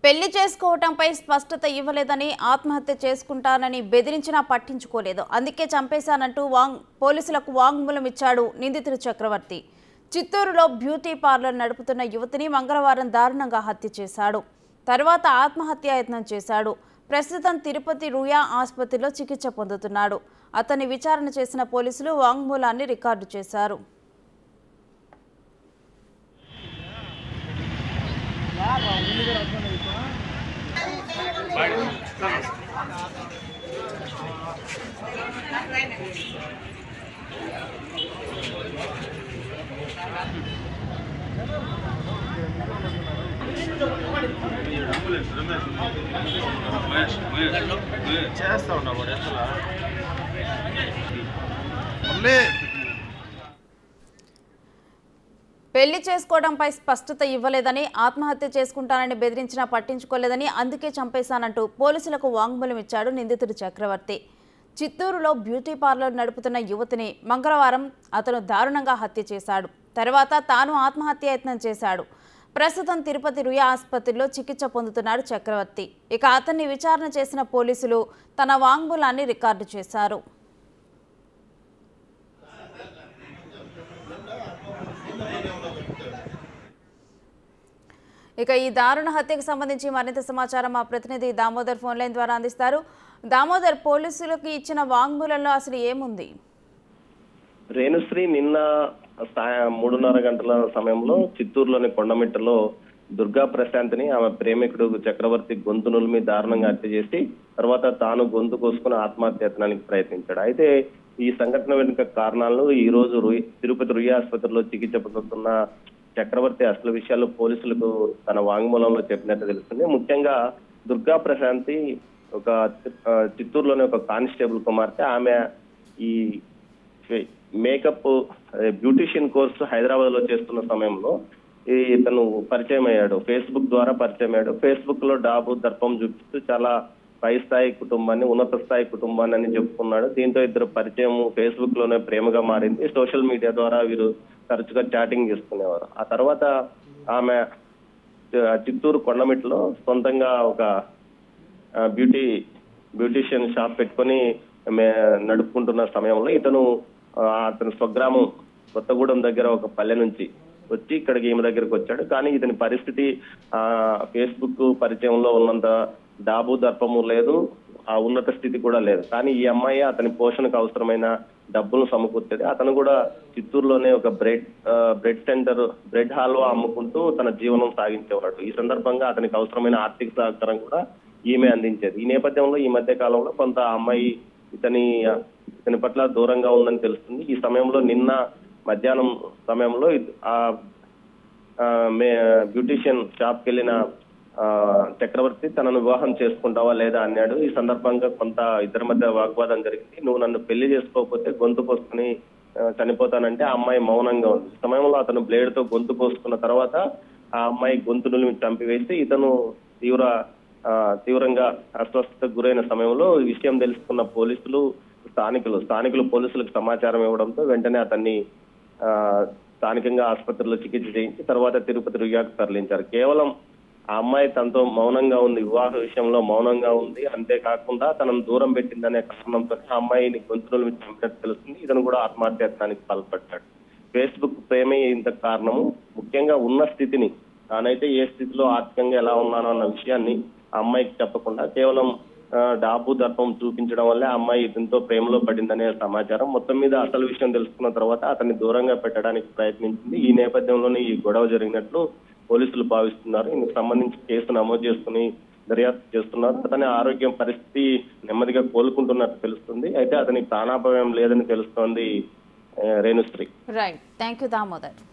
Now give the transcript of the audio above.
పెళ్లి చేసుకోవటంపై స్పష్టత ఇవ్వలేదని ఆత్మహత్య చేసుకుంటానని బెదిరించినా పట్టించుకోలేదు అందుకే చంపేశానంటూ వాంగ్ పోలీసులకు వాంగ్మూలం ఇచ్చాడు నిందితుడు చక్రవర్తి చిత్తూరులో బ్యూటీ పార్లర్ నడుపుతున్న యువతిని మంగళవారం దారుణంగా హత్య చేశాడు తర్వాత ఆత్మహత్యాయత్నం చేశాడు ప్రస్తుతం తిరుపతి రుయా ఆసుపత్రిలో చికిత్స పొందుతున్నాడు అతన్ని విచారణ చేసిన పోలీసులు వాంగ్మూలాన్ని రికార్డు చేశారు చేస్తా ఉన్నా వాడు ఎట్లా మళ్ళీ పెళ్లి చేసుకోవడంపై స్పష్టత ఇవ్వలేదని ఆత్మహత్య చేసుకుంటానని బెదిరించినా పట్టించుకోలేదని అందుకే చంపేశానంటూ పోలీసులకు వాంగ్మూలం ఇచ్చాడు నిందితుడు చక్రవర్తి చిత్తూరులో బ్యూటీ పార్లర్ నడుపుతున్న యువతిని మంగళవారం అతను దారుణంగా హత్య చేశాడు తర్వాత తాను ఆత్మహత్యాయత్నం చేశాడు ప్రస్తుతం తిరుపతి రుయా ఆసుపత్రిలో చికిత్స పొందుతున్నాడు చక్రవర్తి ఇక అతన్ని విచారణ చేసిన పోలీసులు తన వాంగ్మూలాన్ని రికార్డు చేశారు ఇక ఈ దారుణ హత్యకు సంబంధించి మరింత సమాచారం మా ప్రతినిధి దామోదర్ ఫోన్ లైన్ ద్వారా అందిస్తారు దామోదర్ పోలీసులకు ఇచ్చిన వాంగ్మూలంలో అసలు ఏముంది రేణుశ్రీ నిన్న సాయ- మూడున్నర గంటల సమయంలో చిత్తూరులోని కొండమిట్టలో దుర్గా ప్రశాంత్ని ఆమె ప్రేమికుడు చక్రవర్తి గొంతు నులిమి దారుణంగా హత్య చేసి తర్వాత తాను గొంతు కోసుకుని ఆత్మహత్యతనానికి ప్రయత్నించాడు అయితే ఈ సంఘటన వెనుక కారణాలను ఈ రోజు రుయ్- తిరుపతి రుయ్య ఆసుపత్రిలో చికిత్స పొందుతున్న చక్రవర్తి అసలు విషయాలు పోలీసులకు తన వాంగ్మూలంలో చెప్పినట్టు తెలుస్తుంది ముఖ్యంగా దుర్గా ప్రశాంతి ఒక ఆ, చిత్తూరులోని ఒక కానిస్టేబుల్ కుమార్తె ఆమె ఈ మేకప్ బ్యూటిషియన్ కోర్సు హైదరాబాద్ లో చేస్తున్న సమయంలో ఈ ఇతను పరిచయం అయ్యాడు ఫేస్బుక్ ద్వారా పరిచయం అయ్యాడు ఫేస్బుక్ లో డాబు దర్పం చూపిస్తూ చాలా పై స్థాయి కుటుంబాన్ని ఉన్నత స్థాయి కుటుంబాన్ని అని చెప్పుకున్నాడు దీంతో ఇద్దరు పరిచయం ఫేస్బుక్ లోనే ప్రేమగా మారింది సోషల్ మీడియా ద్వారా వీరు తరచుగా చాటింగ్ చేసుకునేవారు ఆ తర్వాత ఆమె ఆ, చిత్తూరు కొండమిట్లో సొంతంగా ఒక ఆ, బ్యూటీ బ్యూటీషియన్ షాప్ పెట్టుకొని మే- నడుపుకుంటున్న సమయంలో ఇతను ఆ, అతను స్వగ్రామం కొత్తగూడెం దగ్గర ఒక పల్లె నుంచి వచ్చి ఇక్కడికి ఈమె దగ్గరకు వచ్చాడు కానీ ఇతని పరిస్థితి ఆ ఫేస్బుక్ పరిచయంలో ఉన్నంత డాబు దర్పము లేదు ఆ ఉన్నత స్థితి కూడా లేదు కానీ ఈ అమ్మాయి అతని పోషణకు అవసరమైన డబ్బులు సమకూర్చేది అతను కూడా చిత్తూరులోనే ఒక బ్రెడ్ ఆ, బ్రెడ్ సెంటర్ బ్రెడ్ హల్వా అమ్ముకుంటూ తన జీవనం సాగించేవాడు ఈ సందర్భంగా అతనికి అవసరమైన ఆర్థిక సహకారం కూడా ఈమె అందించేది ఈ నేపథ్యంలో ఈ మధ్య కాలంలో కొంత ఆ అమ్మాయి ఇతని ఇతని పట్ల దూరంగా ఉందని తెలుస్తుంది ఈ సమయంలో నిన్న మధ్యాహ్నం సమయంలో ఇద్- ఆ ఆ, మే బ్యూటిషియన్ షాప్ కి వెళ్ళిన ఆ, చక్రవర్తి తనను వివాహం చేసుకుంటావా లేదా అన్నాడు ఈ సందర్భంగా కొంత ఇద్దరి మధ్య వాగ్వాదం జరిగింది నువ్వు నన్ను పెళ్లి చేసుకోకపోతే గొంతు కోసుకుని ఆ, చనిపోతానంటే ఆ అమ్మాయి మౌనంగా ఉంది ఈ సమయంలో అతను బ్లేడ్ తో గొంతు కోసుకున్న తర్వాత ఆ అమ్మాయి గొంతును చంపివేసి ఇతను తీవ్ర ఆ, తీవ్రంగా అస్వస్థతకు గురైన సమయంలో ఈ విషయం తెలుసుకున్న పోలీసులు స్థానికులు స్థానికులు పోలీసులకు సమాచారం ఇవ్వడంతో వెంటనే అతన్ని ఆ, స్థానికంగా ఆసుపత్రిలో చికిత్స చేయించి తర్వాత తిరుపతి రుయాకు తరలించారు కేవలం ఆ అమ్మాయి తనతో మౌనంగా ఉంది వివాహ విషయంలో మౌనంగా ఉంది అంతేకాకుండా తనను దూరం పెట్టిందనే కారణంతో ఆ అమ్మాయిని గొంతుల మీద చంపినట్టు తెలుస్తుంది ఇతను కూడా ఆత్మహత్యానికి పాల్పడ్డాడు ఫేస్బుక్ ప్రేమే ఇంత కారణము ముఖ్యంగా ఉన్న స్థితిని తానైతే ఏ స్థితిలో ఆర్థికంగా ఎలా ఉన్నానో అన్న విషయాన్ని ఆ అమ్మాయికి చెప్పకుండా కేవలం ఆ, డాబు దర్పం చూపించడం వల్లే ఆ అమ్మాయి ఇతనితో ప్రేమలో పడిందనే సమాచారం మొత్తం మీద అసలు విషయం తెలుసుకున్న తర్వాత అతన్ని దూరంగా పెట్టడానికి ప్రయత్నించింది ఈ నేపథ్యంలోనే ఈ గొడవ జరిగినట్లు పోలీసులు భావిస్తున్నారు ఇందుకు సంబంధించి కేసు నమోదు చేసుకుని దర్యాప్తు చేస్తున్నారు అతని ఆరోగ్యం పరిస్థితి నెమ్మదిగా కోలుకుంటున్నట్టు తెలుస్తుంది అయితే అతనికి ప్రాణాపాయం లేదని తెలుస్తోంది ఆ, Renushree right thank you Damodar